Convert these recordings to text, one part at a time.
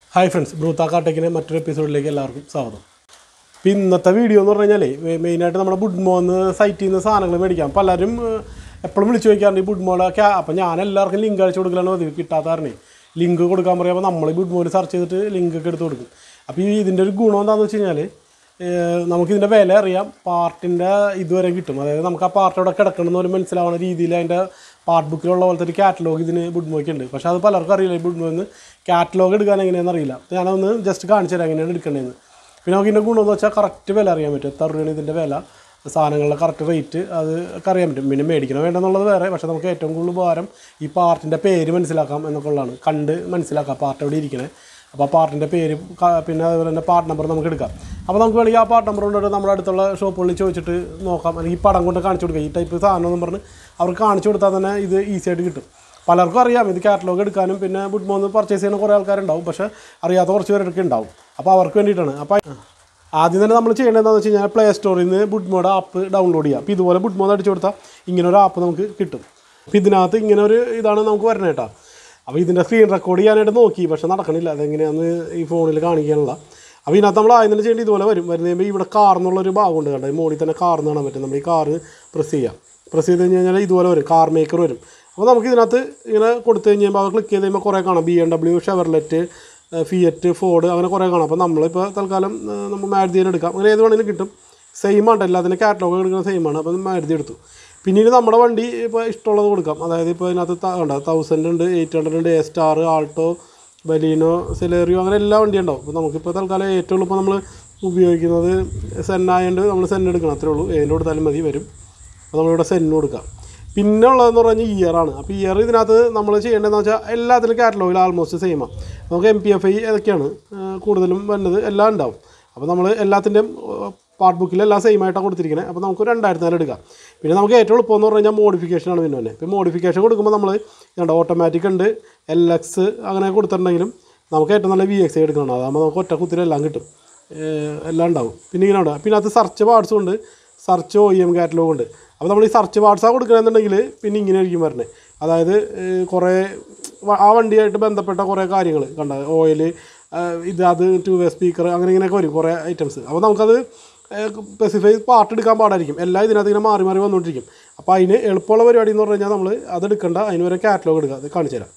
hi friends ബ്രൂത്ത കാട്ടേക്കിൻ്റെ മറ്റൊരു എപ്പിസോഡിലേക്ക് എല്ലാവർക്കും സ്വാഗതം അപ്പോൾ ഇന്നത്തെ വീഡിയോ എന്ന് പറഞ്ഞു കഴിഞ്ഞാലേ മെയിനായിട്ട് നമ്മുടെ ബുഡ്മോന്ന് സൈറ്റിൽ നിന്ന് സാധനങ്ങൾ മേടിക്കാം പലരും എപ്പോഴും വിളിച്ചു ചോദിക്കാറുണ്ട് ഈ ബുഡ്മോളെ ക്യാ അപ്പം ഞാൻ എല്ലാവർക്കും ലിങ്ക് അയച്ചു കൊടുക്കലാണ് പതിവ് കിട്ടാത്ത കാരണേ ലിങ്ക് കൊടുക്കാൻ പറയുമ്പോൾ നമ്മൾ ഈ ബുഡ്മോൽ സെർച്ച് ചെയ്തിട്ട് ലിങ്ക് ഒക്കെ എടുത്ത് കൊടുക്കും അപ്പോൾ ഈ ഇതിൻ്റെ ഒരു ഗുണം എന്താണെന്ന് വെച്ച് കഴിഞ്ഞാൽ നമുക്കിതിൻ്റെ വില അറിയാം പാർട്ടിൻ്റെ ഇതുവരെ കിട്ടും അതായത് നമുക്ക് ആ പാർട്ട് അവിടെ കിടക്കണമെന്ന് ഒരു മനസ്സിലാവുന്ന രീതിയിൽ അതിൻ്റെ പാർട്ട് ബുക്കിലുള്ള പോലത്തെ ഒരു കാറ്റലോഗ് ഇതിന് ബുഡ്മോയ്ക്ക് ഉണ്ട് പക്ഷേ അത് പലർക്കും അറിയില്ല ഈ ബുഡ്മോന്ന് കാറ്റലോഗ് എടുക്കാൻ എങ്ങനെയാണെന്ന് അറിയില്ല അപ്പോൾ ഞാനൊന്ന് ജസ്റ്റ് കാണിച്ചു തരാം എങ്ങനെയാണ് എടുക്കേണ്ടതെന്ന് പിന്നെ നമുക്ക് ഇതിൻ്റെ ഗുണമെന്ന് വെച്ചാൽ കറക്റ്റ് വില അറിയാൻ പറ്റും എത്ര രൂപയാണ് ഇതിൻ്റെ വില സാധനങ്ങളുടെ കറക്റ്റ് റേറ്റ് അത് ഒക്കെ അറിയാൻ പറ്റും പിന്നെ മേടിക്കണം വേണ്ടെന്നുള്ളത് വേറെ പക്ഷേ നമുക്ക് ഏറ്റവും കൂടുതൽ ഉപകാരം ഈ പാർട്ടിൻ്റെ പേര് മനസ്സിലാക്കാം എന്നൊക്കെ ഉള്ളതാണ് കണ്ട് മനസ്സിലാക്കാം പാർട്ട് എവിടെ ഇരിക്കണേ അപ്പോൾ ആ പാർട്ടിൻ്റെ പേര് ക- പിന്നെ അതുപോലെ തന്നെ പാർട്ട് നമ്പർ നമുക്ക് എടുക്കാം അപ്പോൾ നമുക്ക് വേണമെങ്കിൽ ആ പാർട്ട് നമ്പർ കൊണ്ടിട്ട് നമ്മുടെ അടുത്തുള്ള ഷോപ്പുകളിൽ ചോദിച്ചിട്ട് നോക്കാം അല്ലെങ്കിൽ ഈ പടം കൊണ്ട് കാണിച്ചു കൊടുക്കുക ഈ ടൈപ്പ് സാധനം എന്ന് പറഞ്ഞ് അവർക്ക് കാണിച്ചു കൊടുത്താൽ തന്നെ ഇത് ഈസി ആയിട്ട് കിട്ടും പലർക്കും അറിയാം ഇത് കാറ്റലോഗ് എടുക്കാനും പിന്നെ ബുഡ്മോന്ന് പർച്ചേസ് ചെയ്യുന്ന കുറേ ആൾക്കാരുണ്ടാവും പക്ഷേ അറിയാത്ത കുറച്ച് പേരൊക്കെ ഉണ്ടാവും അപ്പോൾ അവർക്ക് വേണ്ടിയിട്ടാണ് അപ്പോൾ ആദ്യം തന്നെ നമ്മൾ ചെയ്യേണ്ടത് എന്താണെന്ന് വെച്ച് കഴിഞ്ഞാൽ പ്ലേ സ്റ്റോറിൽ നിന്ന് ബുഡ്മോഡ് ആപ്പ് ഡൗൺലോഡ് ചെയ്യാം അപ്പോൾ ഇതുപോലെ ബുഡ്മോഡ് അടിച്ചു കൊടുത്താൽ ഇങ്ങനെ ഒരു ആപ്പ് നമുക്ക് കിട്ടും അപ്പോൾ ഇതിനകത്ത് ഇങ്ങനെ ഒരു ഇതാണ് നമുക്ക് വരണേ കേട്ടോ അപ്പോൾ ഇതിൻ്റെ സ്ക്രീൻ റെക്കോർഡ് ചെയ്യാനായിട്ട് നോക്കി പക്ഷെ നടക്കണില്ല അതെങ്ങനെയാണെന്ന് ഈ ഫോണിൽ കാണിക്കാനുള്ള അപ്പോൾ ഇതിനകത്ത് നമ്മൾ ആദ്യം തന്നെ ചെയ്യേണ്ടത് ഇതുപോലെ വരും വരുന്ന കഴിയുമ്പോൾ ഇവിടെ കാർ എന്നുള്ളൊരു ഭാഗമുണ്ട് കണ്ടോ ഈ മോളിൽ തന്നെ കാർ എന്ന് കാണാൻ പറ്റും നമ്മൾ ഈ കാറ് പ്രസ് ചെയ്യാം പ്രസ് ചെയ്ത് കഴിഞ്ഞ് കഴിഞ്ഞാൽ ഇതുപോലെ വരും കാർ മേക്കർ വരും അപ്പോൾ നമുക്ക് ഇതിനകത്ത് ഇങ്ങനെ കൊടുത്തു കഴിഞ്ഞ് കഴിയുമ്പോൾ അത് ക്ലിക്ക് ചെയ്ത് കഴിയുമ്പോൾ കുറേ കാണാം B M W Chevrolet Fiat Ford അങ്ങനെ കുറേ കാണാം അപ്പോൾ നമ്മളിപ്പോൾ തൽക്കാലം ആ, നമുക്ക് മാരുതി തന്നെ എടുക്കാം അങ്ങനെ ഏത് വേണമെങ്കിലും കിട്ടും സെയിം ആണ് എല്ലാത്തിൻ്റെ കാറ്റലോഗ് എടുക്കുന്ന സെയിം ആണ് അപ്പോൾ മാരുതി എടുത്തു പിന്നീട് നമ്മുടെ വണ്ടി ഇപ്പോൾ ഇഷ്ടമുള്ളത് കൊടുക്കാം അതായത് ഇപ്പോൾ ഇതിനകത്ത് ത- കണ്ടോ തൗസൻഡ് ഉണ്ട് എയ്റ്റ് ഹൺഡ്രഡ് ഉണ്ട് A star Alto Baleno Celerio അങ്ങനെ എല്ലാ വണ്ടിയും ഉണ്ടാവും അപ്പോൾ നമുക്കിപ്പോൾ തൽക്കാലം ഏറ്റവും എളുപ്പം നമ്മൾ ഉപയോഗിക്കുന്നത് സെൻ ആയതുകൊണ്ട് നമ്മൾ സെൻ എടുക്കണം അത്രേ ഉള്ളൂ ഏതിൻ്റെ കൊടുത്താലും മതി വരും അപ്പോൾ നമ്മളിവിടെ സെന്ന് കൊടുക്കാം പിന്നെ ഉള്ളതെന്ന് പറഞ്ഞാൽ ഇയറാണ് അപ്പോൾ ഇയർ ഇതിനകത്ത് നമ്മൾ ചെയ്യേണ്ടതെന്ന് വെച്ചാൽ എല്ലാത്തിലും കാറ്റലോഗിൽ ആൾമോസ്റ്റ് സെയിമാണ് നമുക്ക് എം പി എഫ് ഐ ഏതൊക്കെയാണ് ആ, കൂടുതലും വരുന്നത് എല്ലാം ഉണ്ടാവും അപ്പോൾ നമ്മൾ എല്ലാത്തിൻ്റെയും പാർട്ട് ബുക്കിൽ എല്ലാം സെയിം ആയിട്ടാണ് കൊടുത്തിരിക്കുന്നത് അപ്പോൾ നമുക്ക് രണ്ടായിരത്തി നാല് എടുക്കാം പിന്നെ നമുക്ക് ഏറ്റവും എളുപ്പം എന്ന് പറഞ്ഞു കഴിഞ്ഞാൽ മോഡിഫിക്കേഷനാണ് പിന്നെ തന്നെ ഇപ്പോൾ മോഡിഫിക്കേഷൻ കൊടുക്കുമ്പോൾ നമ്മൾ ഇതുണ്ട് ഓട്ടോമാറ്റിക് ഉണ്ട് എൽ എക്സ് അങ്ങനെ കൊടുത്തിട്ടുണ്ടെങ്കിലും നമുക്ക് ഏറ്റവും നല്ല വി എക്സ് എടുക്കണം അതാകുമ്പോൾ നമുക്ക് ഒറ്റ കുത്തിരി എല്ലാം കിട്ടും ഏഹ് എല്ലാം ഉണ്ടാവും പിന്നെ ഇങ്ങനെ ഉണ്ട് പിന്നെ അത് സെർച്ച് പാർട്സും ഉണ്ട് സെർച്ച് ഒ എം കാറ്റലോഗ് ഉണ്ട് അപ്പോൾ നമ്മൾ ഈ സെർച്ച് പാർട്സാണ് കൊടുക്കണമെന്നുണ്ടെങ്കിൽ പിന്നെ ഇങ്ങനെ ആയിരിക്കും വരണേ അതായത് ഏഹ് കുറേ വ- ആ വണ്ടിയായിട്ട് ബന്ധപ്പെട്ട കുറേ കാര്യങ്ങൾ കണ്ട ഓയിൽ ഇത് അത് ടു വേ സ്പീക്കർ അങ്ങനെ ഇങ്ങനെയൊക്കെ വരും കുറേ ഐറ്റംസ് അപ്പോൾ നമുക്കത് സ്പെസിഫൈ പാർട്ട് എടുക്കാൻ പാടായിരിക്കും എല്ലാം ഇതിനകത്ത് ഇങ്ങനെ മാറി മാറി വന്നുകൊണ്ടിരിക്കും അപ്പോൾ അതിന് എളുപ്പമുള്ള പരിപാടി എന്ന് പറഞ്ഞു കഴിഞ്ഞാൽ നമ്മൾ അത് എടുക്കേണ്ട അതിന് വരെ കാറ്റലോഗ് എടുക്കുക അത് കാണിച്ചു തരാം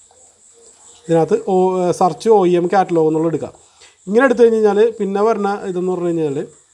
ഇതിനകത്ത് oh search O E M catalogue എന്നുള്ളത് എടുക്കാം ഇങ്ങനെ എടുത്തു കഴിഞ്ഞ് കഴിഞ്ഞാൽ പിന്നെ വരുന്ന ഇതെന്ന് പറഞ്ഞു കഴിഞ്ഞാൽ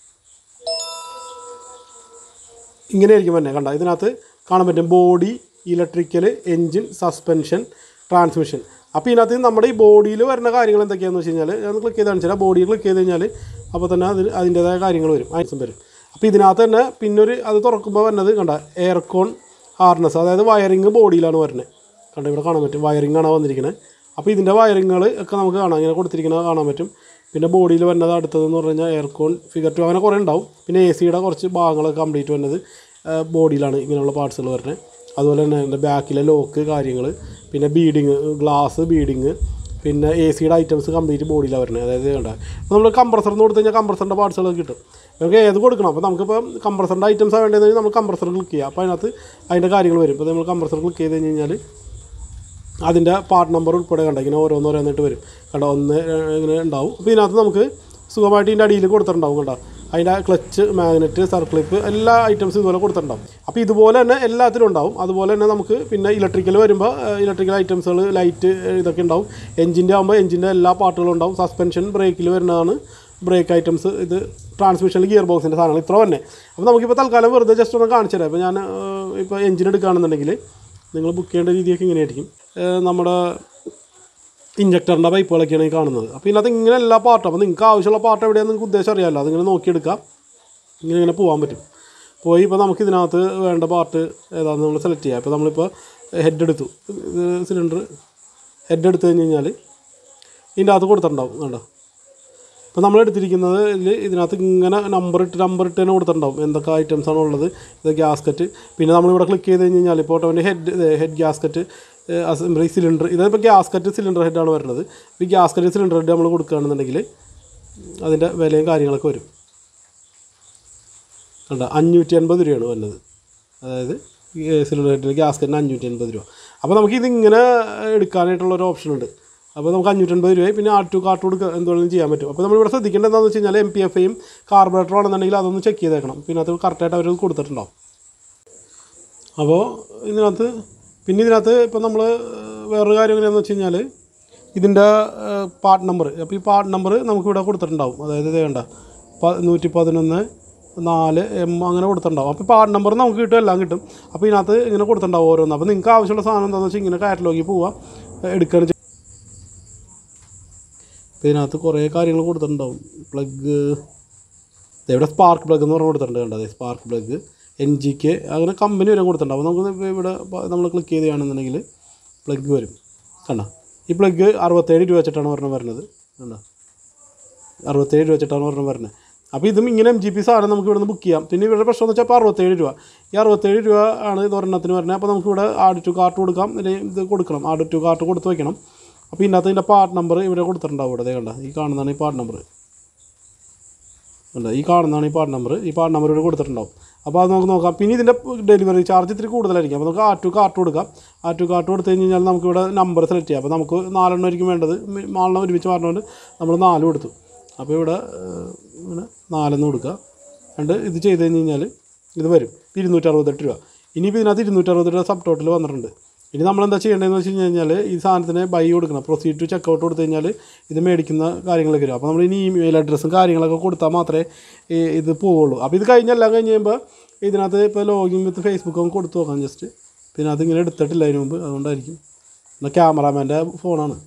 ഇങ്ങനെ ആയിരിക്കും തന്നെ കണ്ട ഇതിനകത്ത് കാണാൻ പറ്റും body electrical engine suspension transmission അപ്പോൾ ഇതിനകത്ത് നമ്മുടെ ഈ ബോഡിയിൽ വരുന്ന കാര്യങ്ങൾ എന്തൊക്കെയാണെന്ന് വെച്ച് കഴിഞ്ഞാൽ ഞാൻ ക്ലിക്ക് ചെയ്ത് കാണിച്ചാൽ ബോഡി ക്ലിക്ക് ചെയ്ത് കഴിഞ്ഞാൽ അപ്പോൾ തന്നെ അതിന് അതിൻ്റേതായ കാര്യങ്ങൾ വരും ആൻസം വരും അപ്പോൾ ഇതിനകത്ത് തന്നെ പിന്നൊരു അത് തുറക്കുമ്പോൾ വരുന്നത് കണ്ട എയർകോൺ ഹാർനസ് അതായത് വയറിങ് ബോഡിയിലാണ് വരുന്നത് കണ്ട ഇവിടെ കാണാൻ പറ്റും വയറിംഗ് ആണ് വന്നിരിക്കുന്നത് അപ്പോൾ ഇതിൻ്റെ വയറിങ്ങൾ ഒക്കെ നമുക്ക് കാണാം ഇങ്ങനെ കൊടുത്തിരിക്കുന്നത് കാണാൻ പറ്റും പിന്നെ ബോഡിയിൽ വരുന്നത് അടുത്തതെന്ന് പറഞ്ഞു കഴിഞ്ഞാൽ എയർകോൺ ഫിഗർ ടു അങ്ങനെ കുറേ ഉണ്ടാവും പിന്നെ എ സിയുടെ കുറച്ച് ഭാഗങ്ങളൊക്കെ കംപ്ലീറ്റ് വരുന്നത് ബോഡിയിലാണ് ഇങ്ങനെയുള്ള പാർട്സുകൾ വരുന്നത് അതുപോലെ തന്നെ അതിൻ്റെ ബാക്കിലെ ലോക്ക് കാര്യങ്ങൾ പിന്നെ ബീഡിങ് ഗ്ലാസ് ബീഡിങ് പിന്നെ എ സിയുടെ ഐറ്റംസ് കംപ്ലീറ്റ് ബോഡിയിലാണ് വരുന്നത് അതായത് കണ്ട അപ്പോൾ നമ്മൾ കംപ്രസർ എന്ന് കൊടുത്തു കഴിഞ്ഞാൽ കംപ്രസറിൻ്റെ പാർട്സുകളൊക്കെ കിട്ടും നമുക്ക് ഏത് കൊടുക്കണം അപ്പോൾ നമുക്കിപ്പോൾ കംപ്രസറിൻ്റെ ഐറ്റംസാണ് വേണ്ടതെങ്കിൽ നമ്മൾ കംപ്രസർ ക്ലിക്ക് ചെയ്യുക അപ്പോൾ അതിനകത്ത് അതിൻ്റെ കാര്യങ്ങൾ വരും ഇപ്പോൾ നമ്മൾ കംപ്രസർ ക്ലിക്ക് ചെയ്ത് കഴിഞ്ഞ് കഴിഞ്ഞാൽ അതിൻ്റെ പാർട്ട് നമ്പർ ഉൾപ്പെടെ കണ്ട ഇങ്ങനെ ഓരോന്നോരോന്നിട്ട് വരും കണ്ട ഒന്ന് ഏഹ്, ഇങ്ങനെ ഉണ്ടാവും അപ്പോൾ ഇതിനകത്ത് നമുക്ക് സുഖമായിട്ട് ഇതിൻ്റെ അടിയിൽ കൊടുത്തിട്ടുണ്ടാവും കണ്ട അതിൻ്റെ ക്ലച്ച് മാഗ്നറ്റ് സർക്ലിപ്പ് എല്ലാ ഐറ്റംസും ഇതുപോലെ കൊടുത്തിട്ടുണ്ടാവും അപ്പോൾ ഇതുപോലെ തന്നെ എല്ലാത്തിലും ഉണ്ടാവും അതുപോലെ തന്നെ നമുക്ക് പിന്നെ ഇലക്ട്രിക്കൽ വരുമ്പോൾ ഇലക്ട്രിക്കൽ ഐറ്റംസുകൾ ലൈറ്റ് ഇതൊക്കെ ഉണ്ടാവും എഞ്ചിൻ്റെ ആകുമ്പോൾ എഞ്ചിൻ്റെ എല്ലാ പാർട്ടുകളും ഉണ്ടാവും സസ്പെൻഷൻ ബ്രേക്കിൽ വരുന്നതാണ് ബ്രേക്ക് ഐറ്റംസ് ഇത് ട്രാൻസ്മിഷനിൽ ഗിയർ ബോക്സിൻ്റെ സാധനങ്ങൾ ഇത്ര തന്നെ അപ്പോൾ നമുക്കിപ്പോൾ തൽക്കാലം വെറുതെ ജസ്റ്റ് ഒന്ന് കാണിച്ചു തരാം ഇപ്പോൾ ഞാൻ ഏഹ്, ഇപ്പോൾ എഞ്ചിൻ എടുക്കുകയാണെന്നുണ്ടെങ്കിൽ നിങ്ങൾ ബുക്ക് ചെയ്യേണ്ട രീതിയൊക്കെ ഇങ്ങനെയായിരിക്കും ഏഹ് നമ്മുടെ ഇഞ്ചക്ടറിൻ്റെ പൈപ്പുകളൊക്കെയാണ് ഈ കാണുന്നത് അപ്പോൾ ഇതിനകത്ത് ഇങ്ങനെ എല്ലാ പാർട്ടും അപ്പോൾ നിങ്ങൾക്ക് ആവശ്യമുള്ള പാർട്ട് എവിടെയാണെന്ന് നിങ്ങൾക്ക് ഉദ്ദേശം അറിയാമല്ലോ അതിങ്ങനെ നോക്കിയെടുക്കാം ഇങ്ങനെ ഇങ്ങനെ പോകാൻ പറ്റും പോയി ഇപ്പോൾ നമുക്ക് ഇതിനകത്ത് വേണ്ട പാർട്ട് ഏതാണെന്ന് നമ്മൾ സെലക്ട് ചെയ്യാം ഇപ്പോൾ നമ്മളിപ്പോൾ ഹെഡ് എടുത്തു ഇത് സിലിണ്ടർ ഹെഡ് എടുത്തു കഴിഞ്ഞ് കഴിഞ്ഞാൽ ഇതിൻ്റെ അകത്ത് കൊടുത്തിട്ടുണ്ടാവും കണ്ടോ അപ്പോൾ നമ്മൾ എടുത്തിരിക്കുന്നത് ഇതിൽ ഇതിനകത്ത് ഇങ്ങനെ നമ്പർ ഇട്ട് നമ്പർ ഇട്ട് തന്നെ കൊടുത്തിട്ടുണ്ടാവും എന്തൊക്കെ ഐറ്റംസ് ആണ് ഉള്ളത് ഇത് ഗ്യാസ്കറ്റ് പിന്നെ നമ്മളിവിടെ ക്ലിക്ക് ചെയ്ത് കഴിഞ്ഞ് കഴിഞ്ഞാൽ ഇപ്പോൾ ഓട്ടോൻ്റെ head head gasket assembly cylinder ഇതിപ്പോൾ ഗ്യാസ്കറ്റ് സിലിണ്ടർ ഹെഡാണ് വരുന്നത് ഈ ഗ്യാസ്കറ്റ് സിലിണ്ടർ ഹെഡ് നമ്മൾ കൊടുക്കുകയാണെന്നുണ്ടെങ്കിൽ അതിൻ്റെ വിലയും കാര്യങ്ങളൊക്കെ വരും കണ്ട അഞ്ഞൂറ്റി അൻപത് രൂപയാണ് വരുന്നത് അതായത് സിലിണ്ടർ ഹെഡിന് ഗ്യാസ്കറ്റിന് അഞ്ഞൂറ്റി അൻപത് രൂപ അപ്പോൾ നമുക്ക് ഇതിങ്ങനെ എടുക്കാനായിട്ടുള്ള ഒരു ഓപ്ഷൻ ഉണ്ട് അപ്പോൾ നമുക്ക് അഞ്ഞൂറ്റൻപത് രൂപയും പിന്നെ ആർ ടു കാർട്ട് കൊടുക്കുക എന്തുവേണമെങ്കിലും ചെയ്യാൻ പറ്റും അപ്പോൾ നമ്മളിവിടെ ശ്രദ്ധിക്കേണ്ടത് എന്താണെന്ന് വെച്ച് കഴിഞ്ഞാൽ എം പി എഫ് ഐയും കാർബറേറ്റർ ആണെന്നുണ്ടെങ്കിൽ അതൊന്ന് ചെക്ക് ചെയ്തേക്കണം പിന്നെ അത് കറക്റ്റായിട്ട് അവർ കൊടുത്തിട്ടുണ്ടാവും അപ്പോൾ ഇതിനകത്ത് പിന്നെ ഇതിനകത്ത് ഇപ്പോൾ നമ്മൾ വേറൊരു കാര്യം എങ്ങനെയാണെന്ന് വെച്ച് കഴിഞ്ഞാൽ ഇതിൻ്റെ പാർട്ട് നമ്പർ അപ്പോൾ ഈ പാർട്ട് നമ്പർ നമുക്കിവിടെ കൊടുത്തിട്ടുണ്ടാവും അതായത് ഇത് വേണ്ട പ നൂറ്റി പതിനൊന്ന് നാല് എം അങ്ങനെ കൊടുത്തിട്ടുണ്ടാവും അപ്പോൾ പാർട്ട് നമ്പർ നമുക്ക് കിട്ടും എല്ലാം കിട്ടും അപ്പോൾ ഇതിനകത്ത് ഇങ്ങനെ കൊടുത്തിട്ടുണ്ടാവും ഓരോന്ന് അപ്പോൾ നിങ്ങൾക്ക് ആവശ്യമുള്ള സാധനം എന്താണെന്ന് വെച്ചാൽ ഇങ്ങനെ കാറ്റലോഗിൽ പോവുക എടുക്കുകയാണ് ചെയ്യുക അപ്പോൾ ഇതിനകത്ത് കുറേ കാര്യങ്ങൾ കൊടുത്തിട്ടുണ്ടാവും പ്ലഗ് ഇവിടെ സ്പാർക്ക് പ്ലഗ് എന്ന് പറഞ്ഞ് കൊടുത്തിട്ടുണ്ട് കണ്ടത് spark plug N G K അങ്ങനെ കമ്പനി വരെ കൊടുത്തിട്ടുണ്ടാവും നമുക്ക് ഇവിടെ നമ്മൾ ക്ലിക്ക് ചെയ്യുകയാണെന്നുണ്ടെങ്കിൽ പ്ലഗ് വരും കണ്ട ഈ പ്ലഗ് അറുപത്തേഴ് രൂപ വെച്ചിട്ടാണ് ഒരെണ്ണം വരുന്നത് കണ്ട അറുപത്തേഴ് രൂപ വെച്ചിട്ടാണ് ഒരെണ്ണം വരുന്നത് അപ്പോൾ ഇതും ഇങ്ങനെ എം ജി പി സാധനം നമുക്ക് ഇവിടുന്ന് ബുക്ക് ചെയ്യാം പിന്നെ ഇവരുടെ പ്രശ്നം എന്ന് വെച്ചാൽ ഇപ്പോൾ അറുപത്തേഴ് രൂപ ഈ അറുപത്തേഴ് രൂപ ആണ് ഇത് ഒരെണ്ണത്തിന് വരുന്നത് അപ്പോൾ നമുക്ക് ഇവിടെ ആഡ് ടു കാർട്ട് കൊടുക്കാം അല്ലെങ്കിൽ ഇത് കൊടുക്കണം ആഡ് ടു കാർട്ട് കൊടുത്ത് വയ്ക്കണം അപ്പോൾ ഇതിനകത്ത് ഇതിൻ്റെ പാർട്ട് നമ്പർ ഇവിടെ കൊടുത്തിട്ടുണ്ടാവും ഇവിടെ ദേ കണ്ട ഈ കാണുന്നതാണ് ഈ പാർട്ട് നമ്പർ ഉണ്ട് ഈ കാണുന്നതാണ് ഈ പാർട്ട് നമ്പർ ഈ പാർട്ട് നമ്പർ ഇവിടെ കൊടുത്തിട്ടുണ്ടാവും അപ്പോൾ അത് നമുക്ക് നോക്കാം പിന്നെ ഇതിൻ്റെ ഡെലിവറി ചാർജ് ഇത്തിരി കൂടുതലായിരിക്കും അപ്പോൾ നമുക്ക് ആ ടു കാർട്ട് കൊടുക്കാം ആ ടു കാർട്ട് കൊടുത്തു കഴിഞ്ഞ് കഴിഞ്ഞാൽ നമുക്ക് ഇവിടെ നമ്പർ സെലക്ട് ചെയ്യാം അപ്പോൾ നമുക്ക് നാലെണ്ണം ആയിരിക്കും വേണ്ടത് മി- നാലെണ്ണം ഒരുമിച്ച് പറഞ്ഞുകൊണ്ട് നമ്മൾ നാല് കൊടുത്തു അപ്പോൾ ഇവിടെ ഏഹ്, ഇങ്ങനെ നാലെന്ന് കൊടുക്കുക രണ്ട് ഇത് ചെയ്ത് കഴിഞ്ഞ് കഴിഞ്ഞാൽ ഇത് വരും ഇരുന്നൂറ്ററുപത്തെട്ട് രൂപ ഇനിയിപ്പോൾ ഇതിനകത്ത് ഇരുന്നൂറ്ററുപത്തെട്ട് രൂപ സബ് ടോട്ടൽ വന്നിട്ടുണ്ട് ഇനി നമ്മൾ എന്താ ചെയ്യേണ്ടതെന്ന് വെച്ച് കഴിഞ്ഞാൽ ഈ സാധനത്തിന് ബൈ കൊടുക്കണം പ്രൊസീഡ് ടു ചെക്കൗട്ട് കൊടുത്തു കഴിഞ്ഞാൽ ഇത് മേടിക്കുന്ന കാര്യങ്ങളൊക്കെ വരും അപ്പോൾ നമ്മൾ ഇനി ഇമെയിൽ അഡ്രസ്സും കാര്യങ്ങളൊക്കെ കൊടുത്താൽ മാത്രമേ ഈ ഇത് പോവുള്ളൂ അപ്പോൾ ഇത് കഴിഞ്ഞെല്ലാം കഴിഞ്ഞ് കഴിയുമ്പോൾ ഇതിനകത്ത് ഇപ്പോൾ ലോഗിൻ വിത്ത് ഫേസ്ബുക്ക് കൊടുത്തു നോക്കാം ജസ്റ്റ് പിന്നെ അത് ഇങ്ങനെ എടുത്തിട്ടില്ല അതിന് മുമ്പ് അതുകൊണ്ടായിരിക്കും എന്നാൽ ക്യാമറാമാൻ്റെ ഫോണാണ്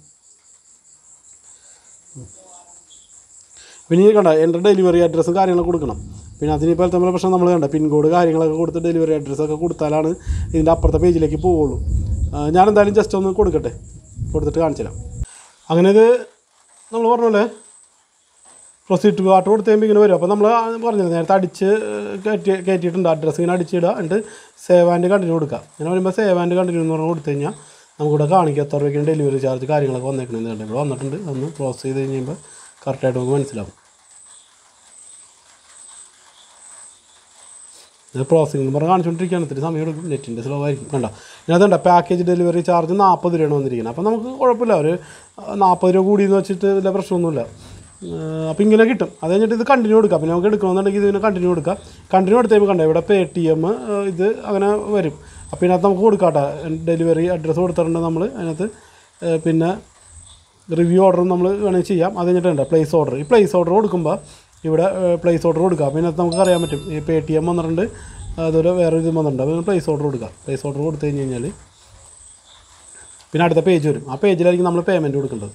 പിന്നെ ഈ കണ്ട എൻ്റെ ഡെലിവറി അഡ്രസ്സും കാര്യങ്ങളൊക്കെ കൊടുക്കണം പിന്നെ അതിനിപ്പോൾ തമ്മിലുള്ള പ്രശ്നം നമ്മൾ കണ്ട പിൻകോഡ് കാര്യങ്ങളൊക്കെ കൊടുത്ത് ഡെലിവറി അഡ്രസ്സൊക്കെ കൊടുത്താലാണ് ഇതിൻ്റെ അപ്പുറത്തെ പേജിലേക്ക് പോവുള്ളൂ ആ, ഞാൻ എന്തായാലും ജസ്റ്റ് ഒന്ന് കൊടുക്കട്ടെ കൊടുത്തിട്ട് കാണിച്ചു തരാം അങ്ങനെ ഇത് നമ്മൾ പറഞ്ഞ പോലെ പ്രൊസീഡ് ടു കാർട്ട് കൊടുത്ത് കഴിയുമ്പോൾ ഇങ്ങനെ വരും അപ്പോൾ നമ്മൾ പറഞ്ഞില്ല നേരത്തെ അടിച്ച് കയറ്റി കയറ്റിയിട്ടുണ്ട് അഡ്രസ്സ് ഇങ്ങനെ അടിച്ചിടുക എന്നിട്ട് സേവ് ആൻഡ് കണ്ടിന്യൂ കൊടുക്കുക ഇങ്ങനെ വരുമ്പോൾ സേവ് ആൻഡ് കണ്ടിന്യൂ എന്ന് പറഞ്ഞ് കൊടുത്തു കഴിഞ്ഞാൽ നമുക്കിവിടെ കാണിക്കുക എത്ര രൂപയ്ക്കാണ് ഡെലിവറി ചാർജ് കാര്യങ്ങളൊക്കെ വന്നേക്കണമെന്ന് കണ്ടു ഇവിടെ വന്നിട്ടുണ്ട് അതൊന്ന് ക്ലോസ് ചെയ്ത് കഴിഞ്ഞ് കഴിയുമ്പോൾ കറക്റ്റായിട്ട് നമുക്ക് മനസ്സിലാവും ഇത് പ്രോസസ്സിംഗ് പറഞ്ഞ് കാണിച്ചുകൊണ്ടിരിക്കുകയാണ് ഇത്തിരി സമയം എടുക്കും നെറ്റിൻ്റെ സ്ലോ ആയിരിക്കും കണ്ട ഇതിനകത്തുണ്ട് പാക്കേജ് ഡെലിവറി ചാർജ് നാൽപ്പത് രൂപയാണ് വന്നിരിക്കുന്നത് അപ്പോൾ നമുക്ക് കുഴപ്പമില്ല ഒരു നാൽപ്പത് രൂപ കൂടി എന്ന് വെച്ചിട്ട് വലിയ പ്രശ്നമൊന്നുമില്ല അപ്പോൾ ഇങ്ങനെ കിട്ടും അത് കഴിഞ്ഞിട്ട് ഇത് കണ്ടിന്യൂ കൊടുക്കാം പിന്നെ നമുക്ക് എടുക്കണമെന്നുണ്ടെങ്കിൽ ഇതിന് കണ്ടിന്യൂ കൊടുക്കാം കണ്ടിന്യൂ എടുത്ത് കഴിയുമ്പോൾ കണ്ട ഇവിടെ പേ ടി എം ഇത് അങ്ങനെ വരും അപ്പോൾ ഇതിനകത്ത് നമുക്ക് കൊടുക്കാം കേട്ടോ ഡെലിവറി അഡ്രസ്സ് കൊടുത്തിട്ടുണ്ട് നമ്മൾ അതിനകത്ത് ഏഹ് പിന്നെ റിവ്യൂ ഓർഡർ നമ്മൾ വേണമെങ്കിൽ ചെയ്യാം അത് കഴിഞ്ഞിട്ടുണ്ട് പ്ലേസ് ഓർഡർ ഈ പ്ലേസ് ഓർഡർ കൊടുക്കുമ്പോൾ ഇവിടെ പ്ലേസ് ഓർഡർ കൊടുക്കുക അപ്പോൾ ഇതിനകത്ത് നമുക്ക് അറിയാൻ പറ്റും ഈ പേ ടി എം വന്നിട്ടുണ്ട് അതുപോലെ വേറെ ഇത് വന്നിട്ടുണ്ട് അപ്പോൾ പ്ലേസ് ഓർഡർ കൊടുക്കുക പ്ലേസ് ഓർഡർ കൊടുത്തു കഴിഞ്ഞ് കഴിഞ്ഞാൽ പിന്നെ അടുത്ത പേജ് വരും ആ പേജിലായിരിക്കും നമ്മൾ പേയ്മെൻറ്റ് കൊടുക്കേണ്ടത്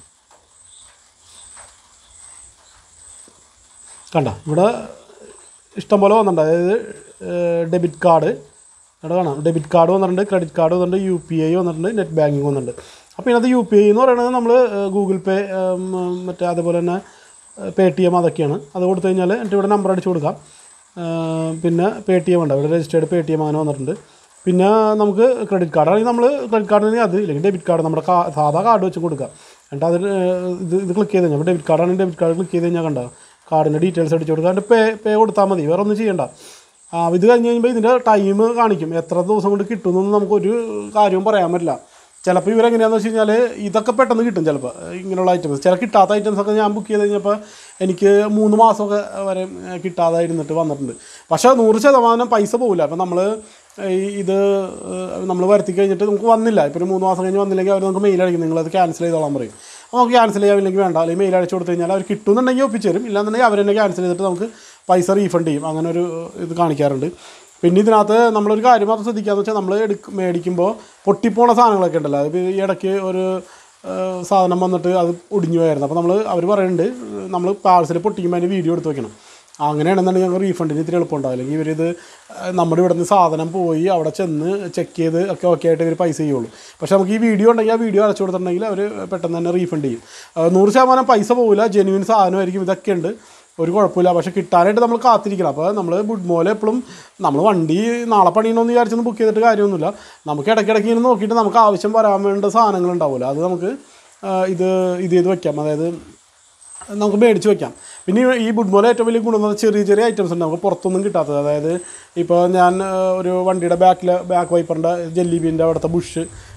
കണ്ട ഇവിടെ ഇഷ്ടം പോലെ വന്നിട്ടുണ്ട് അതായത് ഡെബിറ്റ് കാർഡ് ഇവിടെ കാണാം ഡെബിറ്റ് കാർഡ് വന്നിട്ടുണ്ട് ക്രെഡിറ്റ് കാർഡ് വന്നിട്ടുണ്ട് യു പി ഐ വന്നിട്ടുണ്ട് നെറ്റ് ബാങ്കിങ് വന്നിട്ടുണ്ട് അപ്പോൾ ഇതിനകത്ത് യു പി ഐ എന്ന് പറയുന്നത് നമ്മൾ ഗൂഗിൾ പേ മറ്റേ അതുപോലെ തന്നെ പേ ടി എം അതൊക്കെയാണ് അത് കൊടുത്തു കഴിഞ്ഞാൽ എന്നിട്ട് ഇവിടെ നമ്പർ അടിച്ച് കൊടുക്കാം ആ, പിന്നെ പേ ടി എം ഉണ്ട് ഇവിടെ രജിസ്റ്റേർഡ് പേ ടി എം അങ്ങനെ വന്നിട്ടുണ്ട് പിന്നെ നമുക്ക് ക്രെഡിറ്റ് കാർഡ് ആണെങ്കിൽ നമ്മൾ ക്രെഡിറ്റ് കാർഡിന് അത് ഇല്ലെങ്കിൽ ഡെബിറ്റ് കാർഡ് നമ്മുടെ കാ- സാധാ കാർഡ് വെച്ച് കൊടുക്കാം എന്നിട്ട് അതിൽ ഇത് ഇത് ക്ലിക്ക് ചെയ്ത് കഴിഞ്ഞാൽ ഡെബിറ്റ് കാർഡാണെങ്കിൽ ഡെബിറ്റ് കാർഡ് ക്ലിക്ക് ചെയ്ത് കഴിഞ്ഞാൽ കണ്ടോ കാർഡിൻ്റെ ഡീറ്റെയിൽസ് അടിച്ച് കൊടുക്കുക എന്നിട്ട് പേ പേ കൊടുത്താൽ മതി വേറെ ഒന്നും ചെയ്യണ്ട ആ, ഇത് കഴിഞ്ഞ് കഴിയുമ്പോൾ ഇതിൻ്റെ ടൈം കാണിക്കും എത്ര ദിവസം കൊണ്ട് കിട്ടുമെന്നൊന്നും നമുക്കൊരു കാര്യവും പറയാൻ പറ്റില്ല ചിലപ്പോൾ ഇവരെങ്ങനെയാണെന്ന് വെച്ച് കഴിഞ്ഞാൽ ഇതൊക്കെ പെട്ടെന്ന് കിട്ടും ചിലപ്പോൾ ഇങ്ങനെയുള്ള ഐറ്റംസ് ചില കിട്ടാത്ത ഐറ്റംസ് ഒക്കെ ഞാൻ ബുക്ക് ചെയ്ത് കഴിഞ്ഞപ്പോൾ എനിക്ക് മൂന്ന് മാസമൊക്കെ വരെ ഏഹ്, കിട്ടാതായിരുന്നിട്ട് വന്നിട്ടുണ്ട് പക്ഷേ നൂറ് ശതമാനം പൈസ പോകില്ല അപ്പം നമ്മൾ ഇത് നമ്മൾ വരുത്തി കഴിഞ്ഞിട്ട് നമുക്ക് വന്നില്ല ഇപ്പോൾ ഒരു മൂന്ന് മാസം കഴിഞ്ഞ് വന്നില്ലെങ്കിൽ അവർ നമുക്ക് മെയിൽ അടിക്കും നിങ്ങളത് ക്യാൻസൽ ചെയ്തോളാൻ പറയും അപ്പോൾ നമുക്ക് ക്യാൻസൽ ചെയ്യാമില്ലെങ്കിൽ വേണ്ട അല്ലെങ്കിൽ മെയിൽ അടിച്ചു കൊടുത്തു കഴിഞ്ഞാൽ അവർ കിട്ടുന്നുണ്ടെങ്കിൽ ഒപ്പിച്ച് തരും ഇല്ലാന്നുണ്ടെങ്കിൽ അവർ തന്നെ ക്യാൻസൽ ചെയ്തിട്ട് നമുക്ക് പൈസ റീഫണ്ട് ചെയ്യും അങ്ങനെ ഒരു ഇത് കാണിക്കാറുണ്ട് പിന്നെ ഇതിനകത്ത് നമ്മളൊരു കാര്യം മാത്രം ശ്രദ്ധിക്കാന്ന് വെച്ചാൽ നമ്മൾ എടുക്ക മേടിക്കുമ്പോൾ പൊട്ടിപ്പോണ സാധനങ്ങളൊക്കെ ഉണ്ടല്ലോ അത് ഈ ഇടയ്ക്ക് ഒരു ഏഹ്, സാധനം വന്നിട്ട് അത് ഒടിഞ്ഞു പോയായിരുന്നു അപ്പോൾ നമ്മൾ അവർ പറയുന്നുണ്ട് നമ്മൾ പാഴ്സൽ പൊട്ടിക്കുമ്പോൾ അതിന് വീഡിയോ എടുത്ത് വെക്കണം അങ്ങനെയാണെന്നുണ്ടെങ്കിൽ ഞങ്ങൾക്ക് റീഫണ്ടിന് ഇത്തിരി എളുപ്പമുണ്ടാവും അല്ലെങ്കിൽ ഇവരിത് ഏഹ്, നമ്മുടെ ഇവിടെ നിന്ന് സാധനം പോയി അവിടെ ചെന്ന് ചെക്ക് ചെയ്ത് ഒക്കെ ഓക്കെ ആയിട്ട് ഇവർ പൈസ ചെയ്യുള്ളൂ പക്ഷേ നമുക്ക് ഈ വീഡിയോ ഉണ്ടെങ്കിൽ ആ വീഡിയോ അടച്ചു കൊടുത്തിട്ടുണ്ടെങ്കിൽ അവർ പെട്ടെന്ന് തന്നെ റീഫണ്ട് ചെയ്യും ഏഹ്, നൂറ് ശതമാനം പൈസ പോകില്ല ജെന്യൂൻ സാധനമായിരിക്കും ഇതൊക്കെ ഉണ്ട് ഒരു കുഴപ്പമില്ല പക്ഷെ കിട്ടാനായിട്ട് നമ്മൾ കാത്തിരിക്കണം അപ്പോൾ നമ്മൾ ബുഡ്മോലെ എപ്പോഴും നമ്മൾ വണ്ടി നാളെ പണിയണമെന്ന് വിചാരിച്ചൊന്നും ബുക്ക് ചെയ്തിട്ട് കാര്യമൊന്നുമില്ല നമുക്ക് ഇടയ്ക്കിടയ്ക്ക് ഇങ്ങനെ നോക്കിയിട്ട് നമുക്ക് ആവശ്യം വരാൻ വേണ്ട സാധനങ്ങൾ ഉണ്ടാവില്ല അത് നമുക്ക് ആ, ഇത് ഇത് ചെയ്ത് വെക്കാം അതായത് നമുക്ക് മേടിച്ച് വെക്കാം പിന്നെ ഈ- ഈ ബുഡ്മോലെ ഏറ്റവും വലിയ ഗുണം എന്ന് പറഞ്ഞാൽ ചെറിയ ചെറിയ ഐറ്റംസ് ഉണ്ട് നമുക്ക് പുറത്തൊന്നും കിട്ടാത്തത് അതായത് ഇപ്പോൾ ഞാൻ ആ, ഒരു വണ്ടിയുടെ ബാക്കിൽ ബാക്ക് വൈപ്പറിൻ്റെ ജെല്ലി ബീൻ്റെ അവിടുത്തെ ബുഷ്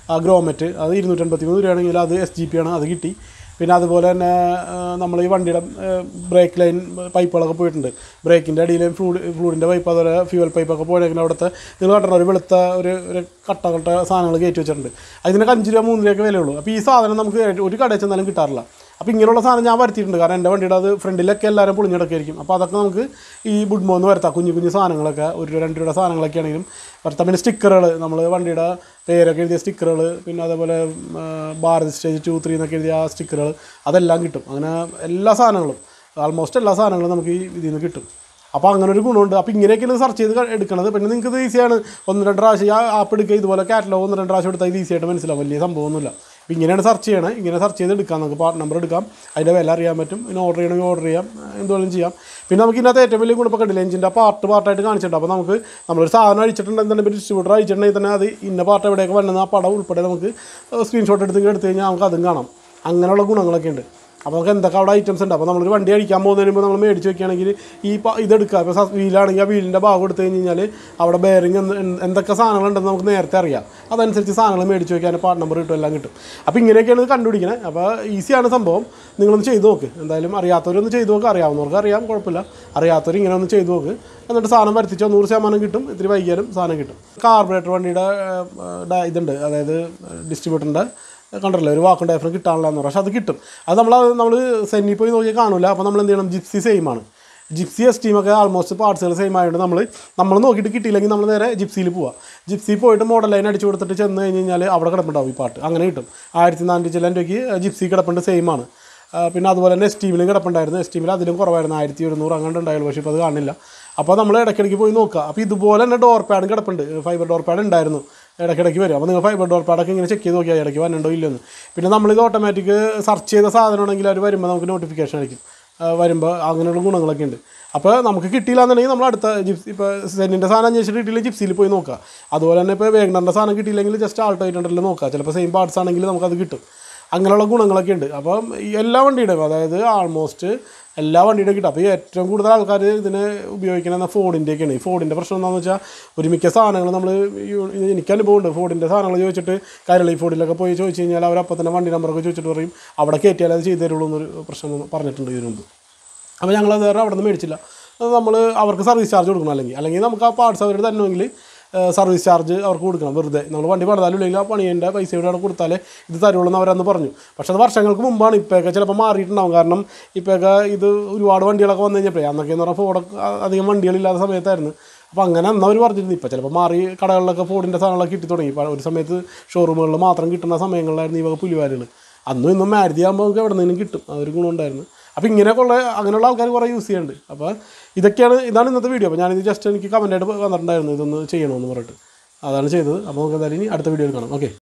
ആ ഗ്രോമെറ്റ് അത് ഇരുന്നൂറ്റൻപത്തി മൂന്ന് രൂപയാണെങ്കിൽ അത് എസ് ജി പി ആണ് അത് കിട്ടി പിന്നെ അതുപോലെ തന്നെ നമ്മൾ ഈ വണ്ടിയുടെ ബ്രേക്ക് ലൈൻ പൈപ്പുകളൊക്കെ പോയിട്ടുണ്ട് ബ്രേക്കിൻ്റെ അടിയിലും ഫ്ലൂഡ് ഫ്ലൂഡിൻ്റെ പൈപ്പ് അതുപോലെ ഫ്യൂവൽ പൈപ്പൊക്കെ പോയെങ്കിൽ അവിടുത്തെ നിങ്ങൾ കണ്ടോ ഒരു വെളുത്ത ഒരു ഒരു കട്ട കട്ട സാധനങ്ങൾ കയറ്റി വെച്ചിട്ടുണ്ട് അതിനൊക്കെ അഞ്ച് രൂപ മൂന്ന് രൂപയൊക്കെ വിലയുള്ളൂ അപ്പോൾ ഈ സാധനം നമുക്ക് ഒരു കടയിൽ ചെന്നാലും കിട്ടാറില്ല അപ്പോൾ ഇങ്ങനെയുള്ള സാധനം ഞാൻ വരുത്തിയിട്ടുണ്ട് കാരണം എൻ്റെ വണ്ടിയുടെ അത് ഫ്രണ്ടിലൊക്കെ എല്ലാവരും പൊളിഞ്ഞിടക്കായിരിക്കും അപ്പോൾ അതൊക്കെ നമുക്ക് ഈ ബുഡ്മോന്ന് വരുത്താം കുഞ്ഞു കുഞ്ഞു സാധനങ്ങളൊക്കെ ഒരു രൂപ രണ്ട് രൂപയുടെ സാധനങ്ങളൊക്കെ ആണെങ്കിലും വരുത്താം പിന്നെ സ്റ്റിക്കറുകൾ നമ്മൾ വണ്ടിയുടെ പേരൊക്കെ എഴുതിയ സ്റ്റിക്കറുകൾ പിന്നെ അതേപോലെ ആ, ഭാരത് സ്റ്റേജ് ടു ത്രീ എന്നൊക്കെ എഴുതിയ ആ സ്റ്റിക്കറുകൾ അതെല്ലാം കിട്ടും അങ്ങനെ എല്ലാ സാധനങ്ങളും ആൾമോസ്റ്റ് എല്ലാ സാധനങ്ങളും നമുക്ക് ഈ ഇതിൽ നിന്ന് കിട്ടും അപ്പോൾ അങ്ങനെ ഒരു ഗുണമുണ്ട് അപ്പോൾ ഇങ്ങനെയൊക്കെയാണ് സെർച്ച് ചെയ്ത് ക- എടുക്കണത് പിന്നെ നിങ്ങൾക്ക് ഇത് ഈസിയാണ് ഒന്ന് രണ്ട് പ്രാവശ്യം ആ ആപ്പ് എടുക്കുക ഇതുപോലെ കാറ്റലോഗ് ഒന്ന് രണ്ട് പ്രാവശ്യം എടുത്താൽ ഇത് ഈസി ആയിട്ട് മനസ്സിലാവും വലിയ സംഭവമൊന്നുമില്ല അപ്പോൾ ഇങ്ങനെയാണ് സെർച്ച് ചെയ്യണത് ഇങ്ങനെ സെർച്ച് ചെയ്ത് എടുക്കാം നമുക്ക് പാർട്ട് നമ്പർ എടുക്കാം അതിൻ്റെ വില അറിയാൻ പറ്റും പിന്നെ ഓർഡർ ചെയ്യണമെങ്കിൽ ഓർഡർ ചെയ്യാം എന്തുവേലും ചെയ്യാം പിന്നെ നമുക്ക് ഇതിനകത്ത് ഏറ്റവും വലിയ ഗുണം ഇപ്പോൾ കണ്ടില്ല എഞ്ചിൻ്റെ പാർട്ട് പാർട്ടായിട്ട് കാണിച്ചിട്ടുണ്ട് അപ്പോൾ നമുക്ക് നമ്മളൊരു സാധനം അഴിച്ചിട്ടുണ്ടെങ്കിൽ തന്നെ ഡിസ്ട്രിബ്യൂട്ടർ അഴിച്ചിട്ടുണ്ടെങ്കിൽ തന്നെ അത് ഇന്ന പാർട്ട് എവിടെയൊക്കെ വന്നത് ആ പടം ഉൾപ്പെടെ നമുക്ക് സ്ക്രീൻഷോട്ട് എടുത്ത് ഇങ്ങ് എടുത്തു കഴിഞ്ഞാൽ നമുക്ക് അതും കാണാം അങ്ങനെയുള്ള ഗുണങ്ങളൊക്കെ ഉണ്ട് അപ്പോൾ നമുക്ക് എന്തൊക്കെ അവിടെ ഐറ്റംസ് ഉണ്ട് അപ്പോൾ നമ്മളൊരു വണ്ടി അടിക്കാൻ പോകുന്നതിന് മുമ്പ് നമ്മൾ മേടിച്ച് വെക്കുകയാണെങ്കിൽ ഈ പ- ഇതെടുക്കുക ഇപ്പോൾ വീലാണെങ്കിൽ ആ വീലിൻ്റെ ഭാഗം എടുത്തു കഴിഞ്ഞ് കഴിഞ്ഞാൽ അവിടെ ബെയറിങ് എന്തൊക്കെ സാധനങ്ങളുണ്ടെന്ന് നമുക്ക് നേരത്തെ അറിയാം അതനുസരിച്ച് സാധനങ്ങൾ മേടിച്ച് വെക്കാൻ പാർട്ട് നമ്പർ കിട്ടും എല്ലാം കിട്ടും അപ്പോൾ ഇങ്ങനെയൊക്കെയാണ് ഇത് കണ്ടുപിടിക്കുന്നത് അപ്പോൾ ഈസിയാണ് സംഭവം നിങ്ങളൊന്ന് ചെയ്ത് നോക്ക് എന്തായാലും അറിയാത്തവരൊന്ന് ചെയ്ത് നോക്ക് അറിയാവുന്നവർക്ക് അറിയാം കുഴപ്പമില്ല അറിയാത്തവർ ഇങ്ങനെ ഒന്ന് ചെയ്ത് നോക്ക് എന്നിട്ട് സാധനം വരുത്തിച്ചാൽ നൂറ് ശതമാനം കിട്ടും ഇത്തിരി വൈകിയാലും സാധനം കിട്ടും കാർബറേറ്റർ വണ്ടിയുടെ ഏഹ്, ഡ- ഇതുണ്ട് അതായത് ഡിസ്ട്രിബ്യൂട്ടറിൻ്റെ കണ്ടല്ലോ ഒരു വാക്കും ഡയഫ്രം കിട്ടാനുള്ള എന്ന് പക്ഷേ അത് കിട്ടും അത് നമ്മൾ നമ്മൾ സെന്നി പോയി നോക്കിയാൽ കാണില്ല അപ്പോൾ നമ്മൾ എന്ത് ചെയ്യണം ജിപ്സി സെയിം ആണ് ജിപ്സി എസ് ടീമൊക്കെ ആൾമോസ്റ്റ് പാർട്സുകൾ സെയിം ആയതുകൊണ്ട് നമ്മൾ നമ്മൾ നോക്കിയിട്ട് കിട്ടിയില്ലെങ്കിൽ നമ്മൾ നേരെ ജിപ്സിയിൽ പോവുക ജിപ്സി പോയിട്ട് മോഡൽ ലൈൻ അടിച്ചു കൊടുത്തിട്ട് ചെന്ന് കഴിഞ്ഞ് കഴിഞ്ഞാൽ അവിടെ കിടപ്പുണ്ടാവും ഈ പാട്ട് അങ്ങനെ കിട്ടും ആയിരത്തി നാനൂറ്റി ചില രൂപയ്ക്ക് ജിപ്സി കിടപ്പുണ്ട് സെയിം ആണ് ആ, പിന്നെ അതുപോലെ തന്നെ എസ് ടീമിലും കിടപ്പുണ്ടായിരുന്നു എസ് ടീമിൽ അതിലും കുറവായിരുന്നു ആയിരത്തി ഒരുന്നൂറ് അങ്ങനെ ഉണ്ടായുള്ളൂ പക്ഷേ ഇപ്പോൾ അത് കാണില്ല അപ്പോൾ നമ്മൾ ഇടയ്ക്കിടയ്ക്ക് പോയി നോക്കുക അപ്പോൾ ഇതുപോലെ തന്നെ ഡോർ പാഡും കിടപ്പുണ്ട് ഫൈബർ ഡോർ പാഡ് ഉണ്ടായിരുന്നു ഇടയ്ക്കിടയ്ക്ക് വരും അപ്പോൾ നിങ്ങൾ ഫൈബർ ഡോർ പാഡൊക്കെ ഇങ്ങനെ ചെക്ക് ചെയ്ത് നോക്കിയാൽ ഇടയ്ക്ക് വരണുണ്ടോ ഇല്ലെന്ന് പിന്നെ നമ്മളിത് ഓട്ടോമാറ്റിക് സെർച്ച് ചെയ്ത സാധനമാണെങ്കിൽ അവർ വരുമ്പോൾ നമുക്ക് നോട്ടിഫിക്കേഷൻ അടിക്കും ആ, വരുമ്പോൾ അങ്ങനെയുള്ള ഗുണങ്ങളൊക്കെ ഉണ്ട് അപ്പോൾ നമുക്ക് കിട്ടിയില്ല എന്നുണ്ടെങ്കിൽ നമ്മൾ അടുത്ത ജിപ്സി ഇപ്പോൾ സെന്നിൻ്റെ സാധനം അന്വേഷിച്ചിട്ട് കിട്ടിയില്ല ജിപ്സിയിൽ പോയി നോക്കുക അതുപോലെ തന്നെ ഇപ്പോൾ വേഗണൻ്റെ സാധനം കിട്ടിയില്ലെങ്കിൽ ജസ്റ്റ് ആൾട്ടോ ആയിട്ടുണ്ടല്ലോ നോക്കുക ചിലപ്പോൾ സെയിം പാർട്സ് ആണെങ്കിൽ നമുക്കത് കിട്ടും അങ്ങനെയുള്ള ഗുണങ്ങളൊക്കെ ഉണ്ട് അപ്പം ഈ എല്ലാ വണ്ടിയുടെയും അതായത് ആൾമോസ്റ്റ് എല്ലാ വണ്ടിയുടെയും കിട്ടും അപ്പോൾ ഈ ഏറ്റവും കൂടുതൽ ആൾക്കാർ ഇതിനെ ഉപയോഗിക്കുന്ന ഫോർഡിൻ്റെയൊക്കെയാണ് ഈ ഫോർഡിൻ്റെ പ്രശ്നം എന്താണെന്ന് വെച്ചാൽ ഒരു മിക്ക സാധനങ്ങൾ നമ്മൾ എനിക്ക് അനുഭവമുണ്ട് ഫോർഡിൻ്റെ സാധനങ്ങൾ ചോദിച്ചിട്ട് കരളി ഫോർഡിലൊക്കെ പോയി ചോദിച്ചു കഴിഞ്ഞാൽ അവരപ്പോൾ തന്നെ വണ്ടി നമ്പറൊക്കെ ചോദിച്ചിട്ട് പറയും അവിടെ കയറ്റിയാൽ അത് ചെയ്തു തരുള്ളൂ എന്നൊരു പ്രശ്നം പറഞ്ഞിട്ടുണ്ട് ഇതിനു മുമ്പ് അപ്പോൾ ഞങ്ങൾ അത് കാരണം അവിടെ നിന്ന് മേടിച്ചില്ല അത് നമ്മൾ അവർക്ക് സർവീസ് ചാർജ് കൊടുക്കണം അല്ലെങ്കിൽ അല്ലെങ്കിൽ നമുക്ക് ആ പാർട്സ് അവർ തരണമെങ്കിൽ സർവീസ് ചാർജ് അവർക്ക് കൊടുക്കണം വെറുതെ നമ്മൾ വണ്ടി പണിതാലും ഇല്ലെങ്കിൽ ആ പണിയുടെ പൈസ ഇവിടെ അവിടെ കൊടുത്താലേ ഇത് തരുള്ളൂ എന്ന് അവരന്ന് പറഞ്ഞു പക്ഷേ അത് വർഷങ്ങൾക്ക് മുമ്പാണ് ഇപ്പോഴൊക്കെ ചിലപ്പോൾ മാറിയിട്ടുണ്ടാവും കാരണം ഇപ്പോഴൊക്കെ ഇത് ഒരുപാട് വണ്ടികളൊക്കെ വന്നു കഴിഞ്ഞപ്പോഴേ അന്നൊക്കെ എന്ന് പറഞ്ഞാൽ ഫോഡൊക്കെ അധികം വണ്ടികളില്ലാത്ത സമയത്തായിരുന്നു അപ്പോൾ അങ്ങനെ അന്ന് അവർ പറഞ്ഞിരുന്നു ഇപ്പോൾ ചിലപ്പോൾ മാറി കടകളിലൊക്കെ ഫോഡിൻ്റെ സാധനങ്ങളൊക്കെ കിട്ടി തുടങ്ങി ഇപ്പോൾ ഒരു സമയത്ത് ഷോറൂമുകളിൽ മാത്രം കിട്ടുന്ന സമയങ്ങളിലായിരുന്നു ഈ വക പുലിവാലുകൾ അന്നും ഇന്നും മാരുതി ആകുമ്പോൾ നമുക്ക് എവിടെ നിന്നും കിട്ടും അതൊരു ഗുണമുണ്ടായിരുന്നു അപ്പോൾ ഇങ്ങനെയൊക്കെ ഉള്ള അങ്ങനെയുള്ള ആൾക്കാർ കുറേ യൂസ് ചെയ്യുന്നുണ്ട് അപ്പോൾ ഇതൊക്കെയാണ് ഇതാണ് ഇന്നത്തെ വീഡിയോ അപ്പോൾ ഞാനിത് ജസ്റ്റ് എനിക്ക് കമൻറ്റായിട്ട് വന്നിട്ടുണ്ടായിരുന്നു ഇതൊന്ന് ചെയ്യണമെന്ന് പറഞ്ഞിട്ട് അതാണ് ചെയ്തത് അപ്പോൾ നമുക്ക് എന്തായാലും ഇനി അടുത്ത വീഡിയോയിൽ കാണാം ഓക്കെ